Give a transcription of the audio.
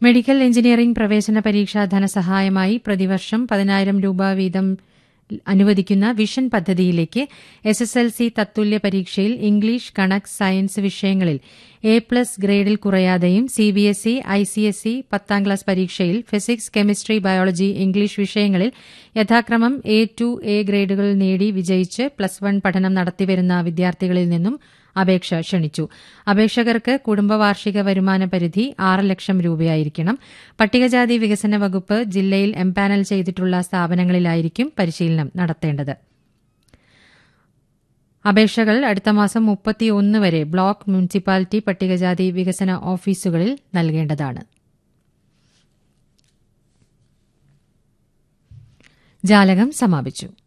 medical engineering പ്രവേശന പരീക്ഷ ധനസഹായമായി പ്രതിവർഷം പതിനായിരം രൂപ വീതം അനുവദിക്കുന്ന വിഷൻ പദ്ധതിയിലേക്ക് എസ് എസ് എൽ സി തത്തുല്യ പരീക്ഷയിൽ ഇംഗ്ലീഷ് കണക്ക് സയൻസ് വിഷയങ്ങളിൽ എ പ്ലസ് ഗ്രേഡിൽ കുറയാതെയും C B S E I C S E പത്താം ക്ലാസ് പരീക്ഷയിൽ ഫിസിക്സ് കെമിസ്ട്രി ബയോളജി ഇംഗ്ലീഷ് വിഷയങ്ങളിൽ യഥാക്രമം എ ടു എ ഗ്രേഡുകൾ നേടി വിജയിച്ച് പ്ലസ് വൺ പഠനം നടത്തിവരുന്ന വിദ്യാർത്ഥികളിൽ നിന്നും അപേക്ഷ ക്ഷണിച്ചു അപേക്ഷകർക്ക് കുടുംബവാർഷിക വരുമാന പരിധി ആറ് ലക്ഷം രൂപയായിരിക്കണം പട്ടികജാതി വികസന വകുപ്പ് ജില്ലയിൽ എംപാനൽ ചെയ്തിട്ടുള്ള സ്ഥാപനങ്ങളിലായിരിക്കും പരിശീലനം നടത്തേണ്ടത് അപേക്ഷകൾ അടുത്ത മാസം മുപ്പത്തിയൊന്ന് വരെ ബ്ലോക്ക് മുനിസിപ്പാലിറ്റി പട്ടികജാതി വികസന ഓഫീസുകളിൽ നൽകേണ്ടതാണ് ജാലകം സമാപിച്ചു